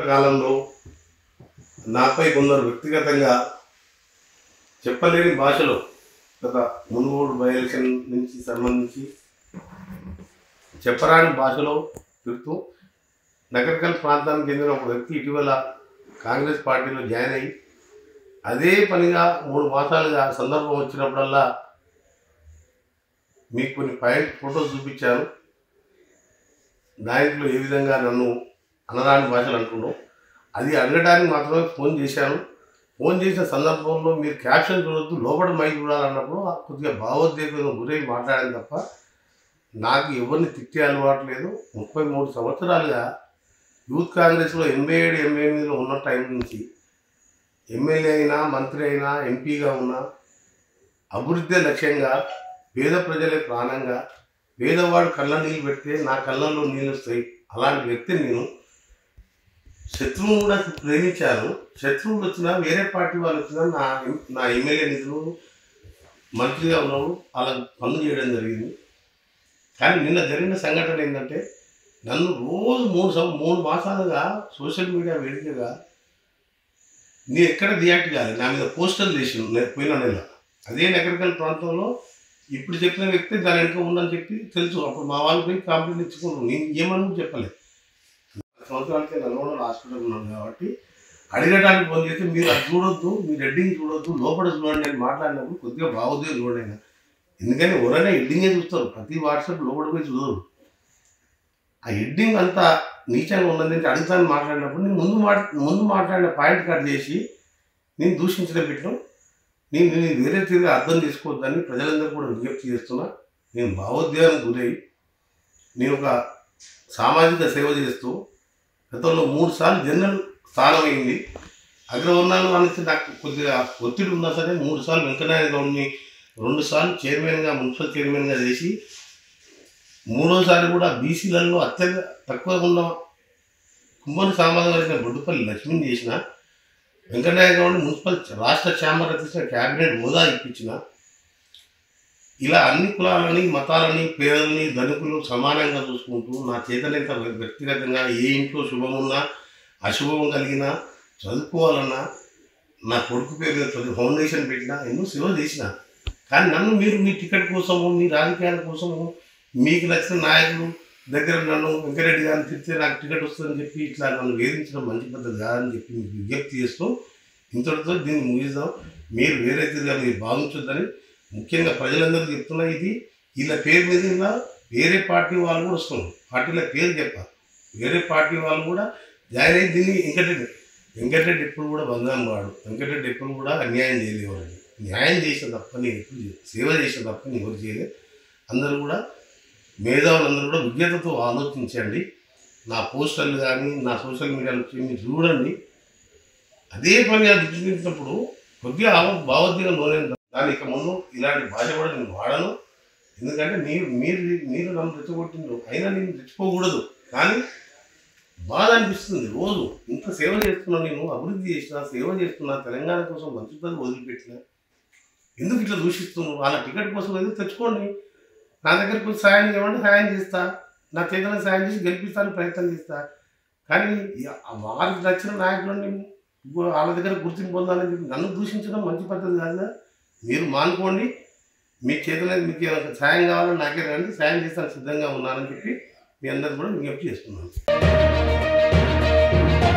కాలంలో నాపై కొందరు వ్యక్తిగతంగా చెప్పలేని భాషలో గత మునుగోడు బై ఎలక్షన్ నుంచి సంబంధించి చెప్పరాని భాషలో తిడుతూ నగరికల్ ప్రాంతానికి చెందిన ఒక వ్యక్తి ఇటీవల కాంగ్రెస్ పార్టీలో జాయిన్ అయ్యి అదే పనిగా మూడు మాసాలుగా సందర్భం వచ్చినప్పుడల్లా మీకు కొన్ని పాయింట్ ఫోటోస్ చూపించాను దాంట్లో ఏ విధంగా నన్ను అనరాని భాషలు అంటున్నాం అది అడగడానికి మాత్రమే ఫోన్ చేశాను ఫోన్ చేసిన సందర్భంలో మీరు క్యాప్షన్ చూడొద్దు లోపల మైక్ చూడాలన్నప్పుడు ఆ కొద్దిగా భావోద్వేగం గురై మాట్లాడాను తప్ప నాకు ఎవరిని తిట్టే అలవాటు లేదు ముప్పై మూడు సంవత్సరాలుగా యూత్ కాంగ్రెస్లో ఎనభై ఏడు ఎనభై ఎనిమిదిలో ఉన్న టైం నుంచి ఎమ్మెల్యే అయినా మంత్రి అయినా ఎంపీగా ఉన్నా అభివృద్ధి లక్ష్యంగా పేద ప్రజలే ప్రాణంగా పేదవాడు కళ్ళ నీళ్ళు పెడితే నా కళ్ళల్లో నీళ్ళు వస్తాయి అలాంటి వ్యక్తిని నేను శత్రువును కూడా ప్రేమించాను శత్రువులు వచ్చినా వేరే పార్టీ వాళ్ళు వచ్చినా నా నా ఎమ్మెల్యే నిధులు మంత్రిగా ఉన్నప్పుడు అలా పనులు చేయడం జరిగింది కానీ నిన్న జరిగిన సంఘటన ఏంటంటే నన్ను రోజు మూడు సం మూడు మాసాలుగా సోషల్ మీడియా వేదికగా నీ ఎక్కడ రియాక్ట్ కాలేదు నా మీద పోస్టర్లు చేసి పోయిన నెల అదే నగరికల్ ప్రాంతంలో ఇప్పుడు చెప్పిన వ్యక్తి దాని వెనుక ఉందని చెప్పి తెలుసు అప్పుడు మా వాళ్ళు పోయి కంప్లైంట్ ఇచ్చుకున్నాను నేను ఏమని చెప్పలేదు సంవత్సరాలకే నల్గొండలో హాస్పిటల్ ఉన్నాను కాబట్టి అడగడానికి ఫోన్ చేస్తే మీరు అది చూడొద్దు మీరు ఎడ్డింగ్ చూడొద్దు లోపల చూడండి అని మాట్లాడినప్పుడు కొద్దిగా బాగోద్యం చూడండి ఆయన. ఎందుకని ఎవరైనా ఎడ్డింగే చూస్తారు ప్రతి వాట్సాప్ లోపల పోయి చూడరు ఆ ఎడ్డింగ్ అంతా నీచంగా ఉన్నది అంటే అడుగుతాను మాట్లాడినప్పుడు నేను ముందు మాట ముందు మాట్లాడిన పాయింట్ కట్ చేసి నేను దూషించిన పెట్టడం నేను నేను వేరే తీరుగా అర్థం చేసుకోవద్దని ప్రజలందరూ కూడా విజ్ఞప్తి చేస్తున్నా నేను భావోద్వేగానికి గురై నేను ఒక సామాజిక సేవ చేస్తూ గతంలో మూడు సార్లు జనరల్ స్థానం అయింది అగ్రవర్ణాలు అనేసి నాకు కొద్దిగా ఒత్తిడి ఉన్నా సరే మూడు సార్లు వెంకటనారాయణ గౌడ్ని రెండు సార్లు చైర్మన్గా మున్సిపల్ చైర్మన్గా చేసి మూడోసారి కూడా బీసీలలో అత్యంత తక్కువ ఉన్న కుమ్మరి సామాజిక వర్గం బొడ్డుపల్లి లక్ష్మిని చేసిన వెంకటనారాయణ గౌడ్ని మున్సిపల్ రాష్ట్ర ఛాంబర్ అధ్యక్షుడు క్యాబినెట్ హోదా ఇప్పించిన ఇలా అన్ని కులాలని మతాలని పేదలని ధనికులు సమానంగా చూసుకుంటూ నా చేతనైత వ్యక్తిగతంగా ఏ ఇంట్లో శుభమున్నా అశుభం కలిగినా చదువుకోవాలన్నా నా కొడుకు పేరు మీద చదువు ఫౌండేషన్ పెట్టినా ఎన్నో సేవ చేసిన కానీ నన్ను మీరు మీ టికెట్ కోసము మీ రాజకీయాల కోసము మీకు నచ్చిన నాయకులు దగ్గర నన్ను వెంకరెడ్డి గారిని తిరిగితే నాకు టికెట్ వస్తుందని చెప్పి ఇట్లా నన్ను వేధించడం మంచి పద్ధతి కాదని చెప్పి మీకు విజ్ఞప్తి చేస్తూ ఇంతటితో దీన్ని ముగిద్దాం మీరు వేరే తీరుగా మీరు భావించొద్దని ముఖ్యంగా ప్రజలందరూ చెప్తున్నా ఇది వీళ్ళ పేరు మీద ఉన్న వేరే పార్టీ వాళ్ళు కూడా వస్తున్నారు పార్టీల పేరు చెప్పాలి వేరే పార్టీ వాళ్ళు కూడా జాయిన్ అయ్యి దీన్ని వెంకటరెడ్డి వెంకటరెడ్డి ఎప్పుడు కూడా బంగారం వాడు వెంకటరెడ్డి ఎప్పుడు కూడా అన్యాయం చేయలేవాడు న్యాయం చేసిన తప్ప నేను ఎప్పుడు చేయలేదు. సేవ చేసిన తప్ప నేను ఎవరు చేయలేదు అందరూ కూడా మేధావులందరూ కూడా విజ్ఞతతో ఆలోచించండి నా పోస్టర్లు కానీ నా సోషల్ మీడియాలో వచ్చి మీరు చూడండి అదే పనిగా దృష్టించినప్పుడు కొద్దిగా ఆవ- భావోద్వేగం లోనైన దాని ఇక ముందు ఇలాంటి భాష కూడా నేను వాడను ఎందుకంటే మీరు మీరు మీరు నన్ను రెచ్చగొట్టిండ్రు అయినా నేను రెచ్చిపోకూడదు కానీ బాధ అనిపిస్తుంది రోజు ఇంత సేవ చేస్తున్నా నేను అభివృద్ధి చేసిన సేవ చేస్తున్నా తెలంగాణ కోసం మంచి పని వదిలిపెట్టిన ఎందుకు ఇట్లా దూషిస్తున్నావు వాళ్ళ టికెట్ కోసం ఏదో తెచ్చుకోండి నా దగ్గరకు వచ్చి సాయం చేయమంటే సాయం చేస్తా నా చేతులకు సాయం చేసి గెలిపిస్తానికి ప్రయత్నం చేస్తా కానీ ఇక వారికి నచ్చిన నాయకులని గు- వాళ్ళ దగ్గర గుర్తింపు పొందాలని చెప్పి నన్ను దూషించడం మంచి పద్ధతి కాదు మీరు మానుకోండి మీ చేతుల మీకు ఏమైనా సాయం కావాలని నాకే రండి సాయం చేస్తాను సిద్ధంగా ఉన్నానని చెప్పి మీ అందరు కూడా విజ్ఞప్తి చేస్తున్నాను